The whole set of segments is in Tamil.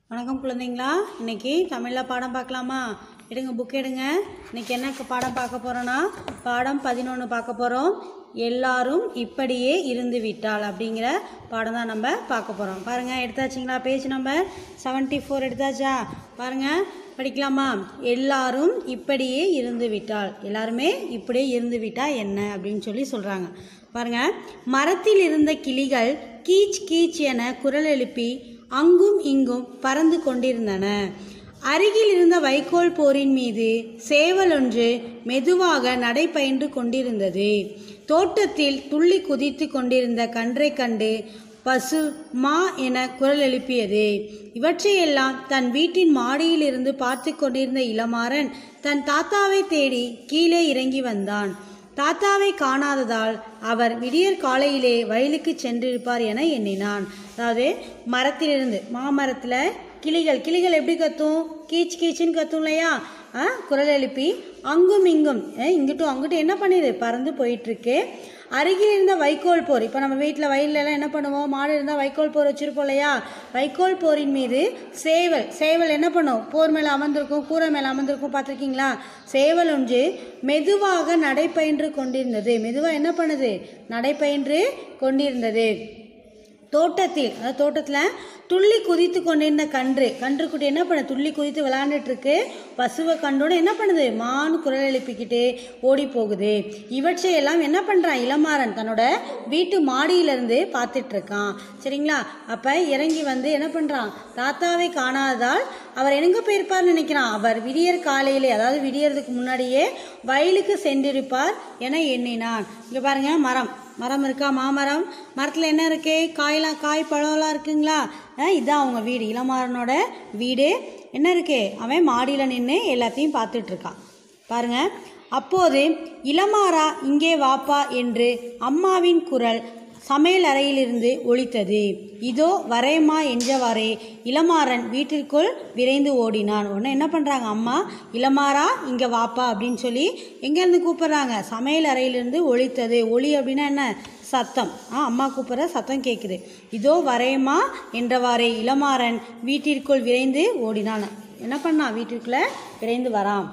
வணக்கம் குழந்தைங்களா இன்னைக்கு தமிழில் பாடம் பார்க்கலாமா எடுங்க புக் எடுங்க இன்னைக்கு என்ன க- பாடம் பார்க்க போகிறோன்னா பாடம் பதினொன்று பார்க்க போகிறோம் எல்லாரும் இப்படியே இருந்து விட்டால் அப்படிங்கிற பாடம் தான் நம்ம பார்க்க போகிறோம் பாருங்கள் எடுத்தாச்சுங்களா பேஜ் நம்பர் செவன்ட்டி ஃபோர் எடுத்தாச்சா பாருங்கள் படிக்கலாமா எல்லாரும் இப்படியே இருந்து விட்டால் எல்லாருமே இப்படியே இருந்து விட்டால் என்ன அப்படின்னு சொல்லி சொல்கிறாங்க பாருங்க மரத்தில் இருந்த கிளிகள் கீச் கீச் என குரல் எழுப்பி அங்கும் இங்கும் பறந்து கொண்டிருந்தன அருகில் இருந்த வைக்கோல் போரின் மீது சேவல் ஒன்று மெதுவாக நடைபயின்று கொண்டிருந்தது தோட்டத்தில் துள்ளி குதித்து கொண்டிருந்த கன்றைக் கண்டு பசு மா என குரல் எழுப்பியது இவற்றையெல்லாம் தன் வீட்டின் மாடியிலிருந்து பார்த்து கொண்டிருந்த இளமாறன் தன் தாத்தாவை தேடி கீழே இறங்கி வந்தான் தாத்தாவை காணாததால் அவர் விடியற் காலையிலே வயலுக்கு சென்றிருப்பார் என எண்ணினான் அதாவது மரத்திலிருந்து மாமரத்தில் கிளிகள் கிளிகள் எப்படி கத்தும் கீச் கீச்சுன்னு கத்தும் இல்லையா ஆ, குரல் எழுப்பி அங்கும் இங்கும் ஏ, இங்கிட்டும் அங்கிட்டும் என்ன பண்ணிது பறந்து போயிட்டுருக்கு அருகில் இருந்த வைக்கோல் போர் இப்போ நம்ம வீட்டில் வயல்லலாம் என்ன பண்ணுவோம் மாடு இருந்தால் வைக்கோல் போர் வச்சுருப்போம் இல்லையா வைக்கோல் போரின் மீது சேவல் சேவல் என்ன பண்ணும் போர் மேலே அமர்ந்திருக்கும் கூரை மேலே அமர்ந்திருக்கும் பார்த்துருக்கீங்களா சேவல் ஒன்று மெதுவாக நடைபயின்று கொண்டிருந்தது மெதுவாக என்ன பண்ணுது நடைபயின்று கொண்டிருந்தது தோட்டத்தில் அதாவது தோட்டத்தில் துள்ளி குதித்து கொண்டிருந்த கன்று கன்றுக்குட்டி என்ன பண்ண துள்ளி குதித்து விளையாண்டுட்டு இருக்கு பசுவை கண்டோட என்ன பண்ணுது மான் குரல் எழுப்பிக்கிட்டு ஓடி போகுது இவற்றையெல்லாம் என்ன பண்ணுறான் இளமாறன் தன்னோட வீட்டு மாடியிலிருந்து பார்த்துட்டு இருக்கான் சரிங்களா அப்போ இறங்கி வந்து என்ன பண்ணுறான் தாத்தாவை காணாததால் அவர் எங்க போயிருப்பார்னு நினைக்கிறான் அவர் விடியற் காலையிலே அதாவது விடியறதுக்கு முன்னாடியே வயலுக்கு சென்றிருப்பார் என எண்ணினான் இங்கே பாருங்க மரம் மரம் இருக்கா மாமரம் மரத்தில் என்ன இருக்கு காயெல்லாம் காய் பழம்லாம் இருக்குங்களா அஹ் இதான் அவங்க வீடு இளமாறனோட வீடு என்ன இருக்கு அவன் மாடியில் நின்று எல்லாத்தையும் பார்த்துட்டு இருக்கான் பாருங்க அப்போது இளமாறா இங்கே வாப்பா என்று அம்மாவின் குரல் சமையல் அறையிலிருந்து ஒலித்தது இதோ வரேம்மா என்றவாறே இளமாறன் வீட்டிற்குள் விரைந்து ஓடினான் உடனே என்ன பண்ணுறாங்க அம்மா இளமாறா இங்கே வாப்பா அப்படின்னு சொல்லி எங்கேருந்து கூப்பிட்றாங்க சமையல் அறையிலிருந்து ஒலித்தது ஒலி அப்படின்னா என்ன சத்தம் ஆ அம்மா கூப்பிட்ற சத்தம் கேட்குது இதோ வரேம்மா என்றவாறே இளமாறன் வீட்டிற்குள் விரைந்து ஓடினான் என்ன பண்ணான் வீட்டிற்குள்ளே விரைந்து வரான்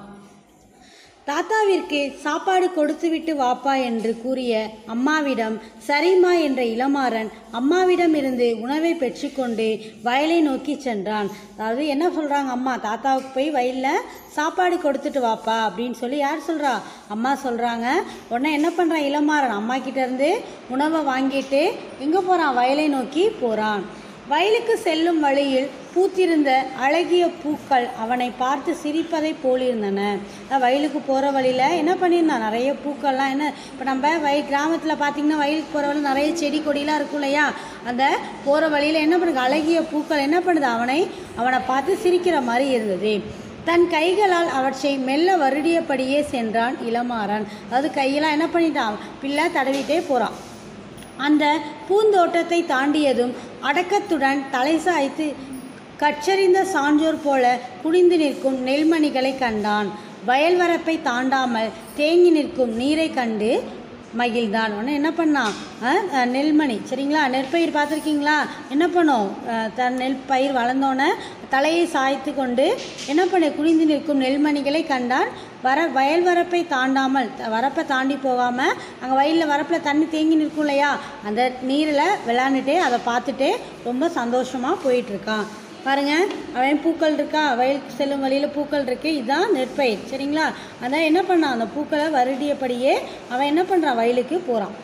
தாத்தாவிற்கு சாப்பாடு கொடுத்துவிட்டு வாப்பா என்று கூறிய அம்மாவிடம் சரிம்மா என்ற இளமாறன் அம்மாவிடம் இருந்து உணவை பெற்றுக்கொண்டு வயலை நோக்கி சென்றான் அதாவது என்ன சொல்றாங்க அம்மா தாத்தாவுக்கு போய் வயலில் சாப்பாடு கொடுத்துட்டு வாப்பா அப்படின்னு சொல்லி யார் சொல்றா அம்மா சொல்றாங்க உடனே என்ன பண்றான் இளமாறன் அம்மா கிட்ட இருந்து உணவை வாங்கிட்டு எங்க போறான் வயலை நோக்கி போறான் வயலுக்கு செல்லும் வழியில் பூத்திருந்த அழகிய பூக்கள் அவனை பார்த்து சிரிப்பதை போலிருந்தன அதான் வயலுக்கு போகிற வழியில் என்ன பண்ணியிருந்தான் நிறைய பூக்கள்லாம் என்ன இப்போ நம்ம வயல் கிராமத்தில் பார்த்தீங்கன்னா வயலுக்கு போகிற வழியில் நிறைய செடி கொடிலாம் இருக்கும் இல்லையா அந்த போகிற வழியில் என்ன பண்ணுது அழகிய பூக்கள் என்ன பண்ணுது அவனை அவனை பார்த்து சிரிக்கிற மாதிரி இருந்தது தன் கைகளால் அவற்றை மெல்ல வருடியபடியே சென்றான் இளமாறன் அதாவது கையெல்லாம் என்ன பண்ணிட்டான் பிள்ளை தடவிட்டே போகிறான் அந்த பூந்தோட்டத்தை தாண்டியதும் அடக்கத்துடன் தலை சாய்த்து கற்றறிந்த சான்றோர் போல குனிந்து நிற்கும் நெல்மணிகளை கண்டான் வயல் வரப்பை தாண்டாமல் தேங்கி நிற்கும் நீரை கண்டு மகிழ்ந்தான் உடனே என்ன பண்ணான் அஹ், அஹ், நெல்மணி சரிங்களா நெற்பயிர் பார்த்துருக்கீங்களா என்ன பண்ணும் அஹ், தன் நெல் பயிர் வளர்ந்தோன்னே தலையை சாய்த்து கொண்டு என்ன பண்ண குனிந்து நிற்கும் நெல்மணிகளை கண்டான் வர வயல் வரப்பை தாண்டாமல் த- வரப்பை தாண்டி போகாமல் அங்கே வயலில் வரப்பில் தண்ணி தேங்கி நிற்கும் இல்லையா அந்த நீரில் விளாண்டுட்டே அதை பார்த்துட்டே ரொம்ப சந்தோஷமாக போயிட்டுருக்கான் பாருங்க அவன் பூக்கள் இருக்கா வயலுக்கு செல்லும் வழியில் பூக்கள் இருக்கு இதுதான் நெற்பயிர் சரிங்களா அதான் என்ன பண்ணான் அந்த பூக்களை வருடியபடியே அவன் என்ன பண்ணுறான் வயலுக்கு போகிறான்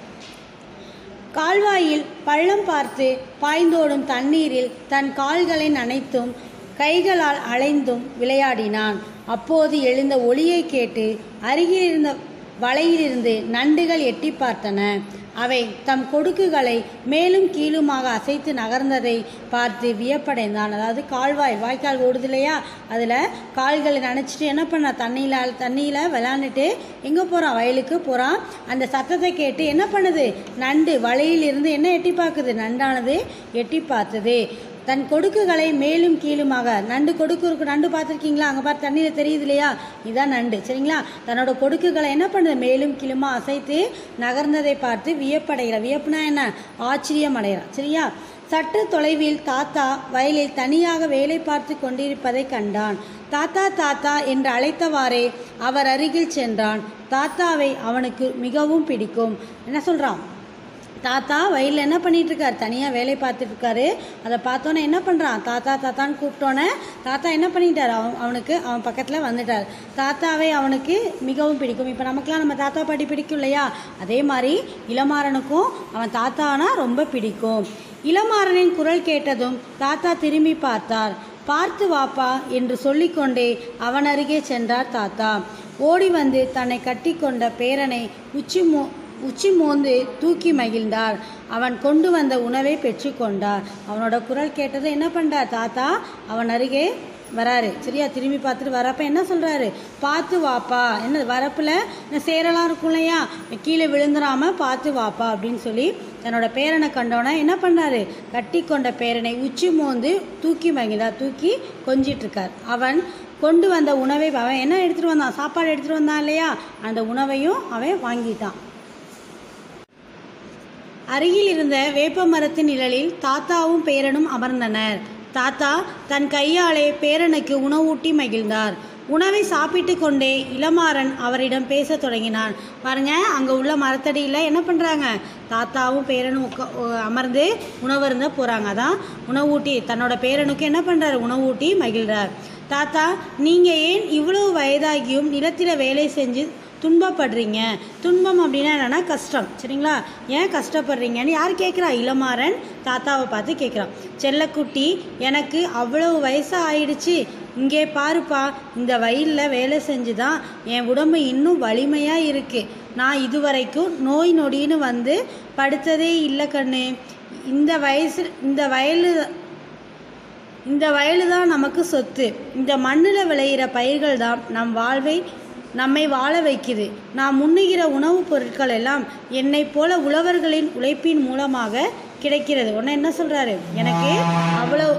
கால்வாயில் பள்ளம் பார்த்து பாய்ந்தோடும் தண்ணீரில் தன் கால்களை நனைத்தும் கைகளால் அலைந்தும் விளையாடினான் அப்போது எழுந்த ஒளியை கேட்டு அருகில் இருந்த வலையிலிருந்து நண்டுகள் எட்டி பார்த்தன அவை தம் கொடுக்குகளை மேலும் கீழுமாக அசைத்து நகர்ந்ததை பார்த்து வியப்படைந்தான் அதாவது கால்வாய் வாய்க்கால் ஓடுது இல்லையா அதில் கால்களை நனைச்சிட்டு என்ன பண்ண தண்ணியில் தண்ணியில் விளாண்டுட்டு எங்கே போகிறான் வயலுக்கு போகிறான் அந்த சத்தத்தை கேட்டு என்ன பண்ணுது நண்டு வலையிலிருந்து என்ன எட்டி பார்க்குது நண்டானது எட்டி பார்த்தது தன் கொடுக்குகளை மேலும் கீழுமாக நண்டு கொடுக்கு இருக்கு நண்டு பார்த்துருக்கீங்களா அங்கே பார்த்து தண்ணியில் தெரியுது இல்லையா இதான் நண்டு சரிங்களா தன்னோட கொடுக்குகளை என்ன பண்ணுது மேலும் கீழுமா அசைத்து நகர்ந்ததை பார்த்து வியப்படைகிற வியப்புனா என்ன ஆச்சரியம் அடைகிறான் சரியா சற்று தொலைவில் தாத்தா வயலில் தனியாக வேலை பார்த்து கொண்டிருப்பதை கண்டான் தாத்தா தாத்தா என்று அழைத்தவாறே அவர் அருகில் சென்றான் தாத்தாவை அவனுக்கு மிகவும் பிடிக்கும் என்ன சொல்றான் தாத்தா வயலில் என்ன பண்ணிட்டு இருக்காரு தனியாக வேலை பார்த்துட்டு இருக்காரு அதை பார்த்தோன்னே என்ன பண்ணுறான் தாத்தா தாத்தான்னு கூப்பிட்டோன்னே தாத்தா என்ன பண்ணிட்டார் அவன் அவனுக்கு அவன் பக்கத்தில் வந்துட்டார் தாத்தாவை அவனுக்கு மிகவும் பிடிக்கும் இப்போ நமக்கெல்லாம் நம்ம தாத்தா பாட்டி பிடிக்கும் இல்லையா அதே மாதிரி இளமாறனுக்கும் அவன் தாத்தானா ரொம்ப பிடிக்கும் இளமாறனின் குரல் கேட்டதும் தாத்தா திரும்பி பார்த்தார் பார்த்து வாப்பா என்று சொல்லிக்கொண்டே அவன் அருகே சென்றார் தாத்தா ஓடி வந்து தன்னை கட்டிக்கொண்ட பேரனை உச்சி மோ உச்சி மோந்து தூக்கி மகிழ்ந்தார் அவன் கொண்டு வந்த உணவை பெற்றுக்கொண்டார் அவனோட குரல் கேட்டதை என்ன பண்ணுறார் தாத்தா அவன் அருகே வராரு சரியா திரும்பி பார்த்துட்டு வரப்ப என்ன சொல்கிறாரு பார்த்து வாப்பா என்ன வரப்பில் இந்த சேரெல்லாம் இருக்கும் இல்லையா கீழே விழுந்துடாம பார்த்து வாப்பா அப்படின்னு சொல்லி தன்னோட பேரனை கண்டோன்னே என்ன பண்ணாரு கட்டி கொண்ட பேரனை உச்சி மோந்து தூக்கி மகிழ்ந்தார் தூக்கி கொஞ்சிட்டு இருக்கார் அவன் கொண்டு வந்த உணவை அவன் என்ன எடுத்துகிட்டு வந்தான் சாப்பாடு எடுத்துகிட்டு வந்தான் இல்லையா அந்த உணவையும் அவன் வாங்கிட்டான் அருகில் இருந்த வேப்ப மரத்தின் நிழலில் தாத்தாவும் பேரனும் அமர்ந்தனர் தாத்தா தன் கையாலே பேரனுக்கு உணவூட்டி மகிழ்ந்தார் உணவை சாப்பிட்டு கொண்டே இளமாறன் அவரிடம் பேசத் தொடங்கினான் பாருங்க அங்கே உள்ள மரத்தடியில் என்ன பண்ணுறாங்க தாத்தாவும் பேரனும் உட்கா உ- அமர்ந்து உணவு இருந்த போகிறாங்க அதான் உணவூட்டி தன்னோட பேரனுக்கு என்ன பண்ணுறாரு உணவூட்டி மகிழ்றார் தாத்தா நீங்கள் ஏன் இவ்வளவு வயதாகியும் நிலத்தில் வேலை செஞ்சு துன்பப்படுறீங்க துன்பம் அப்படின்னா என்னன்னா கஷ்டம் சரிங்களா ஏன் கஷ்டப்படுறீங்கன்னு யார் கேட்குறா இளமாறன் தாத்தாவை பார்த்து கேட்குறான் செல்லக்குட்டி எனக்கு அவ்வளவு வயசு ஆயிடுச்சு இங்கே பாருப்பா இந்த வயலில் வேலை செஞ்சு தான் என் உடம்பு இன்னும் வலிமையாக இருக்குது நான் இதுவரைக்கும் நோய் நொடின்னு வந்து படுத்ததே இல்லை கண்ணு இந்த வயசு இந்த வயலு இந்த வயலு தான் நமக்கு சொத்து இந்த மண்ணில் விளையிற பயிர்கள் தான் நம் வாழ்வை நம்மை வாழ வைக்குது நாம் உண்ணுகிற உணவுப் பொருட்கள் எல்லாம் என்னைப் போல உழவர்களின் உழைப்பின் மூலமாக கிடைக்கிறது உடனே என்ன சொல்கிறாரு எனக்கு அவ்வளோ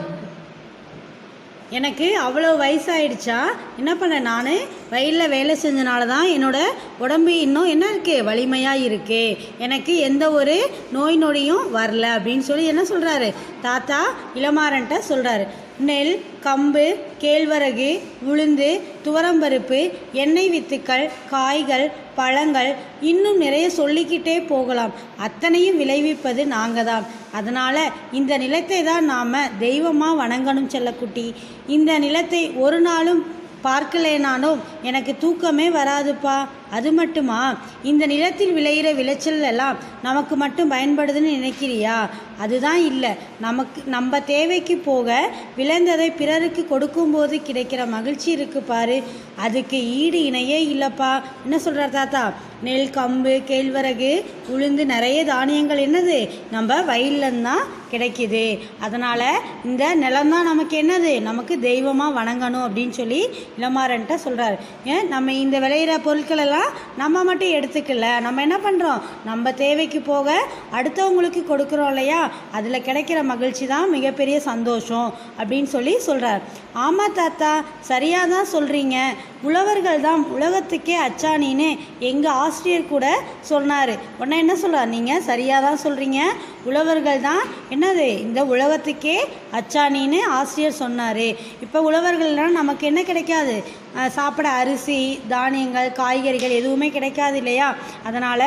எனக்கு அவ்வளோ வயசாயிடுச்சா என்ன பண்ண நான் வயலில் வேலை செஞ்சனால தான் என்னோட உடம்பு இன்னும் என்ன இருக்குது வலிமையாக இருக்கு எனக்கு எந்த ஒரு நோய் நொடியும் வரல அப்படின்னு சொல்லி என்ன சொல்கிறாரு தாத்தா இளமாறன்ட்ட சொல்கிறாரு நெல் கம்பு கேழ்வரகு உளுந்து துவரம்பருப்பு எண்ணெய் வித்துக்கள் காய்கள் பழங்கள் இன்னும் நிறைய சொல்லிக்கிட்டே போகலாம் அத்தனையும் விளைவிப்பது நாங்கள் தான் அதனால் இந்த நிலத்தை தான் நாம் தெய்வமாக வணங்கணும் செல்லக்குட்டி இந்த நிலத்தை ஒரு நாளும் பார்க்கலேனாலும் எனக்கு தூக்கமே வராதுப்பா அது மட்டுமா இந்த நிலத்தில் விளையிற விளைச்சல் எல்லாம் நமக்கு மட்டும் பயன்படுதுன்னு நினைக்கிறியா அதுதான் இல்லை நமக்கு நம்ம தேவைக்கு போக விளைந்ததை பிறருக்கு கொடுக்கும்போது கிடைக்கிற மகிழ்ச்சி இருக்கு பாரு அதுக்கு ஈடு இணையே இல்லைப்பா என்ன சொல்கிறார் தாத்தா நெல் கம்பு கேழ்வரகு உளுந்து நிறைய தானியங்கள் என்னது நம்ம வயல்லேருந்து தான் கிடைக்குது அதனால் இந்த நிலம் தான் நமக்கு என்னது நமக்கு தெய்வமாக வணங்கணும் அப்படின்னு சொல்லி இளமாறன்ட்ட சொல்கிறாரு ஏன் நம்ம இந்த விளையிற பொருட்கள் எல்லாம் நம்ம மட்டும் எடுத்துக்கல நம்ம என்ன பண்ணுறோம் நம்ம தேவைக்கு போக அடுத்தவங்களுக்கு கொடுக்குறோம் இல்லையா அதில் கிடைக்கிற மகிழ்ச்சி தான் மிகப்பெரிய சந்தோஷம் அப்படின்னு சொல்லி சொல்கிறார் ஆமாம் தாத்தா சரியாக தான் சொல்கிறீங்க உழவர்கள் தான் உலகத்துக்கே அச்சாணின்னு எங்கள் ஆசிரியர் கூட சொன்னார் உடனே என்ன சொல்கிறார் நீங்கள் சரியாக தான் சொல்கிறீங்க உழவர்கள் தான் என்னது இந்த உலகத்துக்கே அச்சாணின்னு ஆசிரியர் சொன்னார் இப்போ உழவர்கள்னால் நமக்கு என்ன கிடைக்காது அஹ், சாப்பிட அரிசி தானியங்கள் காய்கறிகள் எதுவுமே கிடைக்காது இல்லையா அதனால்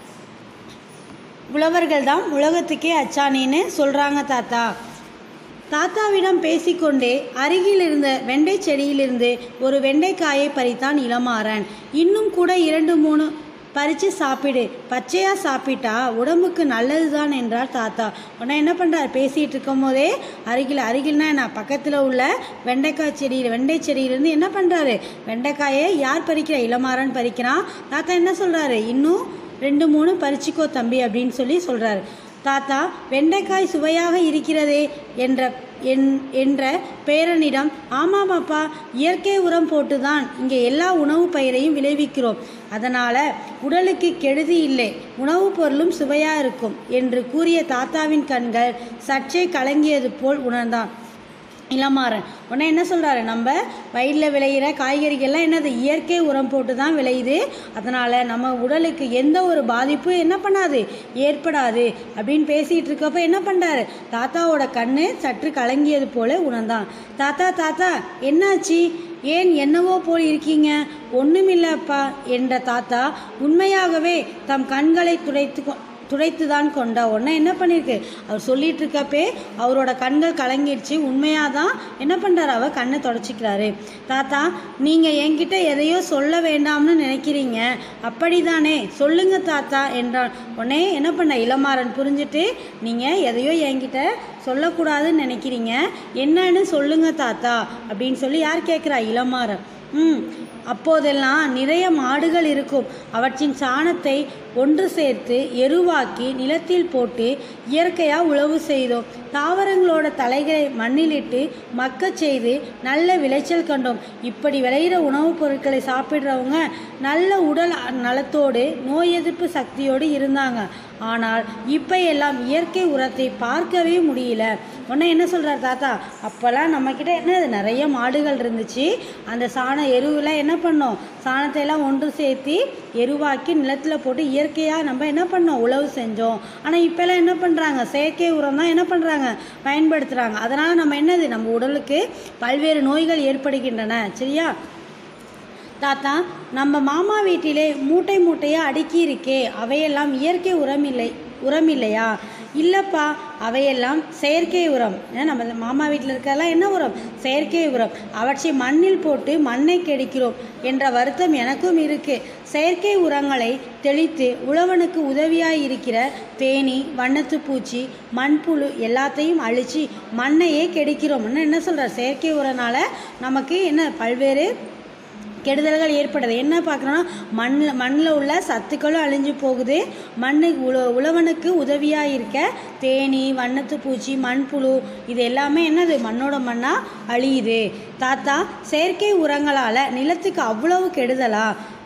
உழவர்கள் தான் உலகத்துக்கே அச்சாணின்னு சொல்கிறாங்க தாத்தா தாத்தாவிடம் பேசிக்கொண்டே அருகில் இருந்த வெண்டை செடியிலிருந்து ஒரு வெண்டைக்காயை பறித்தான் இளமாறன் இன்னும் கூட இரண்டு மூணு பறித்து சாப்பிடு பச்சையாக சாப்பிட்டா உடம்புக்கு நல்லது தான் என்றார் தாத்தா உடனே என்ன பண்ணுறார் பேசிகிட்டு இருக்கும் போதே அருகில் அருகில்னா என்ன பக்கத்தில் உள்ள வெண்டைக்காய் செடியில் வெண்டை செடியிலேருந்து என்ன பண்ணுறாரு வெண்டைக்காயை யார் பறிக்கிறா இளமாறன் பறிக்கிறான் தாத்தா என்ன சொல்கிறாரு இன்னும் ரெண்டு மூணு பறிச்சுக்கோ தம்பி அப்படின்னு சொல்லி சொல்கிறாரு தாத்தா வெண்டைக்காய் சுவையாக இருக்கிறதே என்ற என் என்ற பேரனிடம் ஆமாம் அப்பா இயற்கை உரம் போட்டுதான் இங்கே எல்லா உணவு பயிரையும் விளைவிக்கிறோம் அதனால் உடலுக்கு கெடுதி இல்லை உணவுப் பொருளும் சுவையாக இருக்கும் என்று கூறிய தாத்தாவின் கண்கள் சற்றே கலங்கியது போல் உணர்ந்தான் இளமாறன் உடனே என்ன சொல்கிறாரு நம்ம வயலில் விளையிற காய்கறிகள்லாம் என்னது இயற்கை உரம் போட்டு தான் விளையுது அதனால் நம்ம உடலுக்கு எந்த ஒரு பாதிப்பும் என்ன பண்ணாது ஏற்படாது அப்படின்னு பேசிகிட்டு இருக்கப்ப என்ன பண்ணுறாரு தாத்தாவோட கண்ணு சற்று கலங்கியது போல உணர்ந்தான் தாத்தா தாத்தா என்னாச்சு ஏன் என்னவோ போல் இருக்கீங்க ஒன்றுமில்லப்பா என்ற தாத்தா உண்மையாகவே தம் கண்களை துடைத்து கொ- துடைத்து தான் கொண்டா உடனே என்ன பண்ணியிருக்கு அவர் சொல்லிட்டு இருக்கப்பே அவரோட கண்கள் கலங்கிடுச்சு உண்மையாக தான் என்ன பண்ணுறாரு அவர் கண்ணை தொடச்சிக்கிறாரு தாத்தா நீங்கள் என்கிட்ட எதையோ சொல்ல வேண்டாம்னு நினைக்கிறீங்க அப்படிதானே சொல்லுங்க தாத்தா என்றான் உடனே என்ன பண்ண இளமாறன் புரிஞ்சுட்டு நீங்கள் எதையோ என்கிட்ட சொல்லக்கூடாதுன்னு நினைக்கிறீங்க என்னன்னு சொல்லுங்க தாத்தா அப்படின்னு சொல்லி யார் கேட்குறா இளமாறன் ம் அப்போதெல்லாம் நிறைய மாடுகள் இருக்கும் அவற்றின் சாணத்தை ஒன்று சேர்த்து எருவாக்கி நிலத்தில் போட்டு இயற்கையாக உழவு செய்தோம் தாவரங்களோட தலைகளை மண்ணிலிட்டு மக்கச் செய்து நல்ல விளைச்சல் கண்டோம் இப்படி விளையிற உணவுப் பொருட்களை சாப்பிட்றவங்க நல்ல உடல் நலத்தோடு நோய் எதிர்ப்பு சக்தியோடு இருந்தாங்க ஆனால் இப்போ எல்லாம் இயற்கை உரத்தை பார்க்கவே முடியல உடனே என்ன சொல்கிறார் தாத்தா அப்போல்லாம் நம்மக்கிட்ட என்ன நிறைய மாடுகள் இருந்துச்சு அந்த சாண எருவில் என்ன பண்ணோம் சாணத்தை எல்லாம் ஒன்று சேர்த்து எருவாக்கி நிலத்தில் போட்டு இயற்கையாக நம்ம என்ன பண்ணோம் உழவு செஞ்சோம் ஆனால் இப்போல்லாம் என்ன பண்ணுறாங்க செயற்கை உரம் தான் என்ன பண்ணுறாங்க பயன்படுத்துகிறாங்க அதனால் நம்ம என்னது நம்ம உடலுக்கு பல்வேறு நோய்கள் ஏற்படுகின்றன சரியா தாத்தா நம்ம மாமா வீட்டிலே மூட்டை மூட்டையாக அடுக்கி இருக்கே அவையெல்லாம் இயற்கை உரம் இல்லை உரம் இல்லையா இல்லைப்பா அவையெல்லாம் செயற்கை உரம் ஏன் நம்ம மாமா வீட்டில் இருக்கிறதெல்லாம் என்ன உரம் செயற்கை உரம் அவற்றை மண்ணில் போட்டு மண்ணை கெடுக்கிறோம் என்ற வருத்தம் எனக்கும் இருக்கு செயற்கை உரங்களை தெளித்து உழவனுக்கு உதவியாக இருக்கிற தேனி வண்ணத்து பூச்சி மண்புழு எல்லாத்தையும் அழித்து மண்ணையே கெடுக்கிறோம்னு என்ன சொல்கிறார் செயற்கை உரனால நமக்கு என்ன பல்வேறு கெடுதல்கள் ஏற்படுது என்ன பார்க்குறோன்னா மண்ணில் மண்ணில் உள்ள சத்துக்களும் அழிஞ்சு போகுது மண்ணுக்கு உழ உழவனுக்கு உதவியாக இருக்க தேனி வண்ணத்து பூச்சி மண்புழு இது எல்லாமே என்னது மண்ணோட மண்ணாக அழியுது தாத்தா செயற்கை உரங்களால் நிலத்துக்கு அவ்வளவு கெடுதலா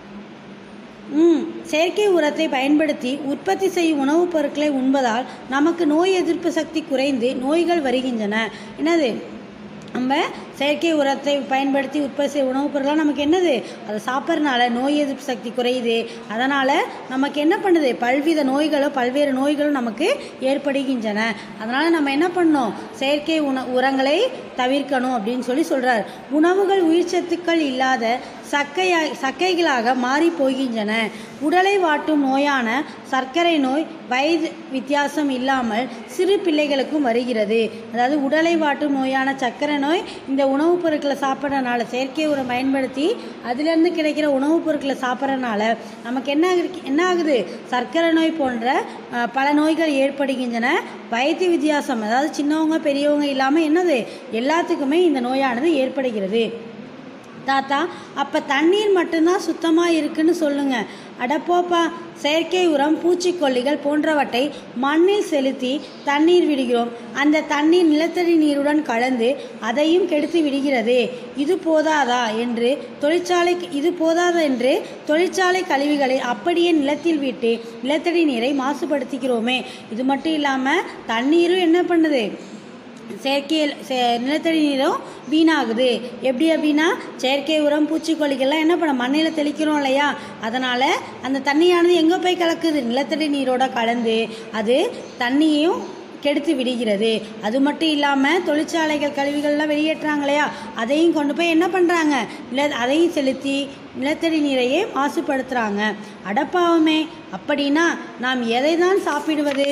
ம் செயற்கை உரத்தை பயன்படுத்தி உற்பத்தி செய்யும் உணவுப் பொருட்களை உண்பதால் நமக்கு நோய் எதிர்ப்பு சக்தி குறைந்து நோய்கள் வருகின்றன என்னது நம்ம செயற்கை உரத்தை பயன்படுத்தி உற்பத்தி செய்யும் உணவுப் பொருட்கள் நமக்கு என்னது அதை சாப்பிட்றனால நோய் எதிர்ப்பு சக்தி குறையுது அதனால் நமக்கு என்ன பண்ணுது பல்வித நோய்களும் பல்வேறு நோய்களும் நமக்கு ஏற்படுகின்றன அதனால் நம்ம என்ன பண்ணோம் செயற்கை உண உரங்களை தவிர்க்கணும் அப்படின்னு சொல்லி சொல்கிறார் உணவுகள் உயிர்ச்சத்துக்கள் இல்லாத சக்கையா சக்கைகளாக மாறி போகின்றன உடலை வாட்டும் நோயான சர்க்கரை நோய் வயது வித்தியாசம் இல்லாமல் சிறு பிள்ளைகளுக்கும் வருகிறது அதாவது உடலை வாட்டும் நோயான சர்க்கரை நோய் இந்த உணவுப் பொருட்களை சாப்பிட்றனால செயற்கை உரம் பயன்படுத்தி அதிலிருந்து கிடைக்கிற உணவுப் பொருட்களை சாப்பிட்றனால நமக்கு என்ன ஆகுது- என்ன ஆகுது சர்க்கரை நோய் போன்ற அஹ், பல நோய்கள் ஏற்படுகின்றன வயது வித்தியாசம் அதாவது சின்னவங்க பெரியவங்க இல்லாமல் என்னது எல்லாத்துக்குமே இந்த நோயானது ஏற்படுகிறது தாத்தா அப்போ தண்ணீர் மட்டும்தான் சுத்தமாக இருக்குன்னு சொல்லுங்க அடப்போப்பா செயற்கை உரம் பூச்சிக்கொல்லிகள் போன்றவற்றை மண்ணில் செலுத்தி தண்ணீர் விடுகிறோம் அந்த தண்ணீர் நிலத்தடி நீருடன் கலந்து அதையும் கெடுத்து விடுகிறது இது போதாதா என்று தொழிற்சாலை இது போதாதா என்று தொழிற்சாலை கழிவுகளை அப்படியே நிலத்தில் விட்டு நிலத்தடி நீரை மாசுபடுத்திக்கிறோமே இது மட்டும் இல்லாமல் தண்ணீரும் என்ன பண்ணுது செயற்கை செ- நிலத்தடி நீரும் வீணாகுது எப்படி அப்படின்னா செயற்கை உரம் பூச்சிக்கொல்லிகள்லாம் என்ன பண்ண மண்ணில் தெளிக்கிறோம் இல்லையா அதனால் அந்த தண்ணியானது எங்கே போய் கலக்குது நிலத்தடி நீரோட கலந்து அது தண்ணியையும் கெடுத்து விடுகிறது அது மட்டும் இல்லாமல் தொழிற்சாலைகள் கழிவுகள்லாம் வெளியேற்றுறாங்க இல்லையா அதையும் கொண்டு போய் என்ன பண்ணுறாங்க நில அதையும் செலுத்தி நிலத்தடி நீரையே மாசுபடுத்துகிறாங்க அடப்பாவமே அப்படின்னா நாம் எதை தான் சாப்பிடுவது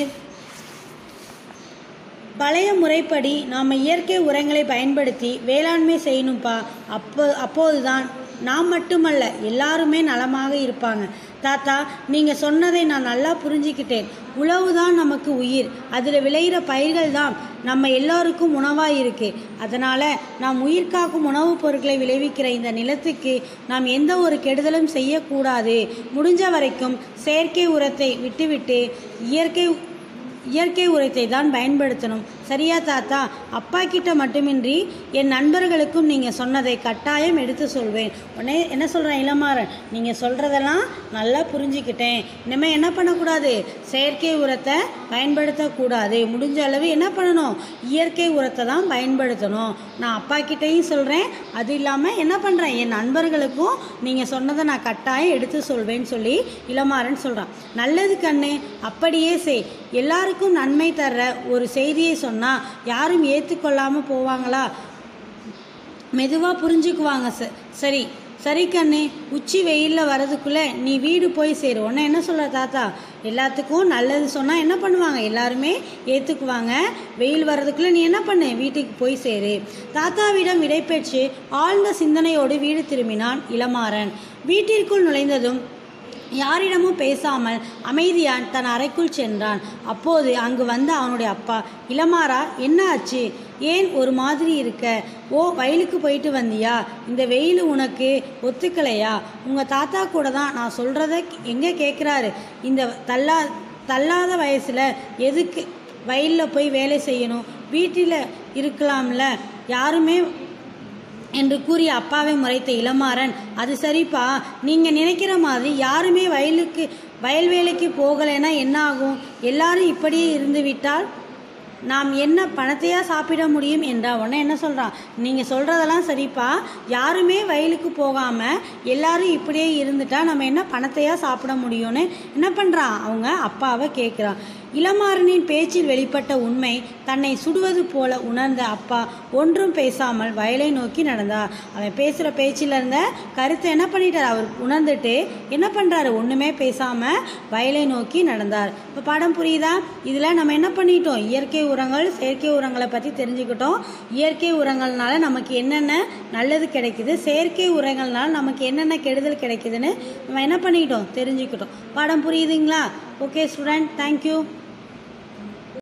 பழைய முறைப்படி நாம் இயற்கை உரங்களை பயன்படுத்தி வேளாண்மை செய்யணும்ப்பா அப்போ அப்போதுதான் நாம் மட்டுமல்ல எல்லாருமே நலமாக இருப்பாங்க தாத்தா நீங்கள் சொன்னதை நான் நல்லா புரிஞ்சுக்கிட்டேன் உழவு தான் நமக்கு உயிர் அதில் விளையிற பயிர்கள் தான் நம்ம எல்லாருக்கும் உணவாக இருக்குது அதனால் நாம் உயிர் காக்கும் உணவுப் பொருட்களை விளைவிக்கிற இந்த நிலத்துக்கு நாம் எந்த ஒரு கெடுதலும் செய்யக்கூடாது முடிஞ்ச வரைக்கும் செயற்கை உரத்தை விட்டுவிட்டு இயற்கை இயற்கை உரத்தை தான் பயன்படுத்தணும் சரியா தாத்தா அப்பா கிட்ட மட்டுமின்றி என் நண்பர்களுக்கும் நீங்கள் சொன்னதை கட்டாயம் எடுத்து சொல்வேன் உடனே என்ன சொல்கிறேன் இளமாறன் நீங்கள் சொல்கிறதெல்லாம் நல்லா புரிஞ்சுக்கிட்டேன் இனிமேல் என்ன பண்ணக்கூடாது செயற்கை உரத்தை பயன்படுத்தக்கூடாது முடிஞ்ச அளவு என்ன பண்ணணும் இயற்கை உரத்தை தான் பயன்படுத்தணும் நான் அப்பா கிட்டேயும் சொல்கிறேன் அது இல்லாமல் என்ன பண்ணுறேன் என் நண்பர்களுக்கும் நீங்கள் சொன்னதை நான் கட்டாயம் எடுத்து சொல்வேன்னு சொல்லி இளமாறன் சொல்கிறான் நல்லது கண்ணு அப்படியே செய் எல்லாருக்கும் நன்மை தர்ற ஒரு செய்தியை சொன்னால் யாரும் ஏற்றுக்கொள்ளாமல் போவாங்களா மெதுவாக புரிஞ்சுக்குவாங்க ச சரி சரி கண்ணு உச்சி வெயிலில் வரதுக்குள்ளே நீ வீடு போய் சேரு உடனே என்ன சொல்ற தாத்தா எல்லாத்துக்கும் நல்லது சொன்னால் என்ன பண்ணுவாங்க எல்லாருமே ஏற்றுக்குவாங்க வெயில் வர்றதுக்குள்ளே நீ என்ன பண்ணு வீட்டுக்கு போய் சேரு தாத்தாவிடம் விடைபெற்று ஆழ்ந்த சிந்தனையோடு வீடு திரும்பினான் இளமாறன் வீட்டிற்குள் நுழைந்ததும் யாரிடமும் பேசாமல் அமைதியான் தன் அறைக்குள் சென்றான் அப்போது அங்கு வந்த அவனுடைய அப்பா இளமாரா என்ன ஆச்சு ஏன் ஒரு மாதிரி இருக்க ஓ வயலுக்கு போயிட்டு வந்தியா இந்த வெயில் உனக்கு ஒத்துக்கலையா உங்கள் தாத்தா கூட தான் நான் சொல்கிறத எங்கே கேட்குறாரு இந்த தள்ளா தள்ளாத வயசில் எதுக்கு வயலில் போய் வேலை செய்யணும் வீட்டில் இருக்கலாம்ல யாருமே என்று கூறிய அப்பாவை முறைத்த இளமாறன் அது சரிப்பா நீங்கள் நினைக்கிற மாதிரி யாருமே வயலுக்கு வயல் வேலைக்கு போகலைன்னா என்ன ஆகும் எல்லாரும் இப்படியே இருந்து விட்டால் நாம் என்ன பணத்தையா சாப்பிட முடியும் என்றா உடனே என்ன சொல்கிறான் நீங்கள் சொல்கிறதெல்லாம் சரிப்பா யாருமே வயலுக்கு போகாமல் எல்லாரும் இப்படியே இருந்துட்டா நம்ம என்ன பணத்தையா சாப்பிட முடியும்னு என்ன பண்ணுறான் அவங்க அப்பாவை கேட்குறான் இளமாறனின் பேச்சில் வெளிப்பட்ட உண்மை தன்னை சுடுவது போல உணர்ந்த அப்பா ஒன்றும் பேசாமல் வயலை நோக்கி நடந்தார் அவன் பேசுகிற பேச்சில் இருந்த கருத்தை என்ன பண்ணிட்டார் அவர் உணர்ந்துட்டு என்ன பண்ணுறாரு ஒன்றுமே பேசாமல் வயலை நோக்கி நடந்தார் இப்போ படம் புரியுதா இதில் நம்ம என்ன பண்ணிட்டோம் இயற்கை உரங்கள் செயற்கை உரங்களை பற்றி தெரிஞ்சுக்கிட்டோம் இயற்கை உரங்கள்னால நமக்கு என்னென்ன நல்லது கிடைக்குது செயற்கை உரங்கள்னால நமக்கு என்னென்ன கெடுதல் கிடைக்குதுன்னு நம்ம என்ன பண்ணிக்கிட்டோம் தெரிஞ்சுக்கிட்டோம் படம் புரியுதுங்களா ஓகே ஸ்டூடெண்ட் தேங்க்யூ